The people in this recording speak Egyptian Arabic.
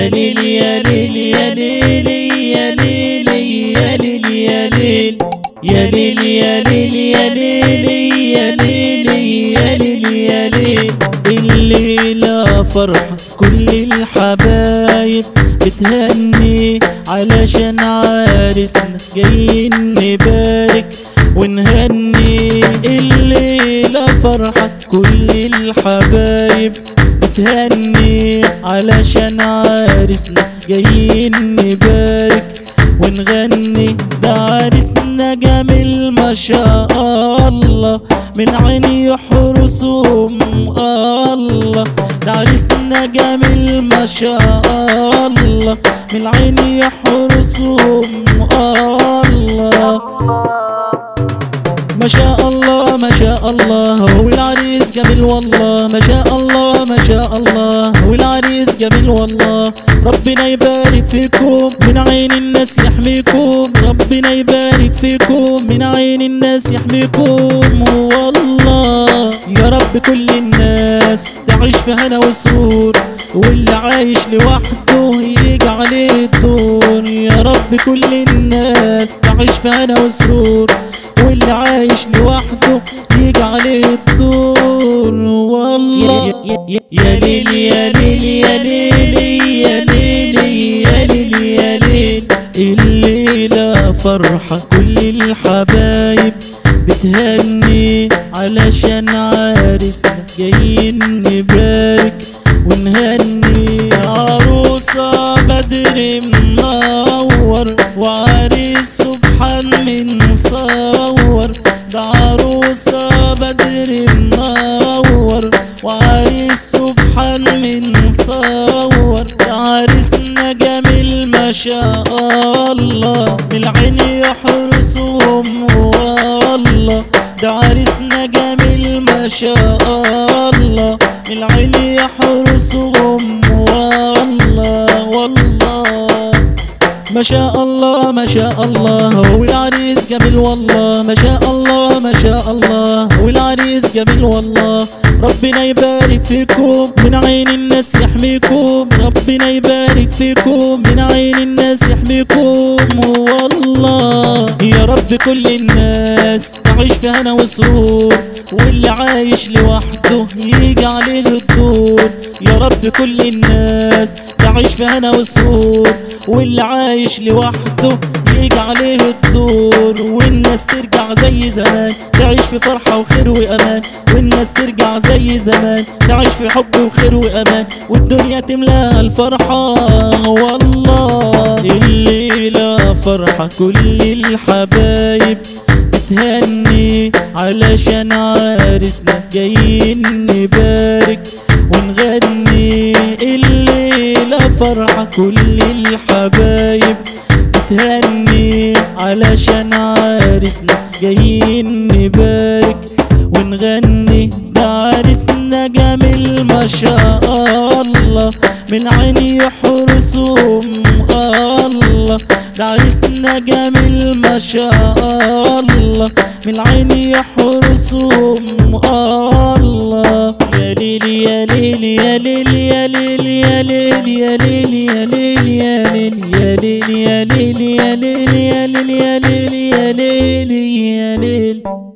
يا ليل يا ليل يا ليل يا ليل يا ليل يا ليل يا ليل يا ليل يا ليل يا ليل يا ليل يا ليل الليلة فرحة كل الحبايب بتهني علشان عارسنا جايين نبارك ونهني الليلة فرحة كل الحبايب بتهني علشان عارسنا جايين نبارك ونغني ده عرسنا جميل ما شاء الله من عيني يحرسهم الله ده عرسنا جميل ما شاء الله من عيني يحرسهم الله ما شاء الله ما شاء الله والعريس جميل والله ما شاء الله ما شاء الله والعريس جميل والله ربنا يبارك فيكم من عين الناس يحميكم ربنا يبارك فيكم من عين الناس يحميكم والله يا رب كل الناس تعيش في هنا وسرور واللي عايش لوحده يجي عليه الدور يا رب كل الناس تعيش في هنا وسرور واللي عايش لوحده يجي عليه الدور والله يا ليل يا ليل يا ليل يا ليل يا ليل يا ليل الليلة فرحة كل الحبايب بتهني علشان عارسنا جايين نبارك ونهني عروسة بدر منور وعريس سبحان من صور ده عروسة بدر منور وعريس سبحان من صور ده عريسنا جميل ما شاء الله من العين يحرسهم والله ده عريسنا جميل ما شاء الله من العين يحرسهم والله والله ما شاء الله ما شاء الله والعريس جميل والله ما شاء الله ما شاء الله والعريس جميل والله ربنا يبارك فيكم من عين الناس يحميكم ربنا يبارك فيكم من عين الناس يحميكم والله يا رب كل الناس تعيش في هنا وسرور واللي عايش لوحده يجي عليه الدور يا رب كل الناس تعيش في هنا وسرور واللي عايش لوحده يجي عليه الدور والناس ترجع زي زمان تعيش في فرحة وخير وأمان والناس ترجع زي زمان تعيش في حب وخير وأمان والدنيا تملاها الفرحة والله الليلة فرحة كل الحبايب بتهني علشان عارسنا جايين نبارك ونغني الليلة فرحة كل الحبايب بتهني علشان عارسنا جايين نبارك ونغني ده عرسنا جميل ما شاء الله من عيني يحرسهم الله ده عرسنا جميل ما شاء الله من عيني يحرسهم الله يا ليل يا ليل يا ليل يا ليل يا ليل يا ليل يا ليل يا ليل يا ليل يا ليل يا ليل يا ليل يا ليل يا ليل يا ليل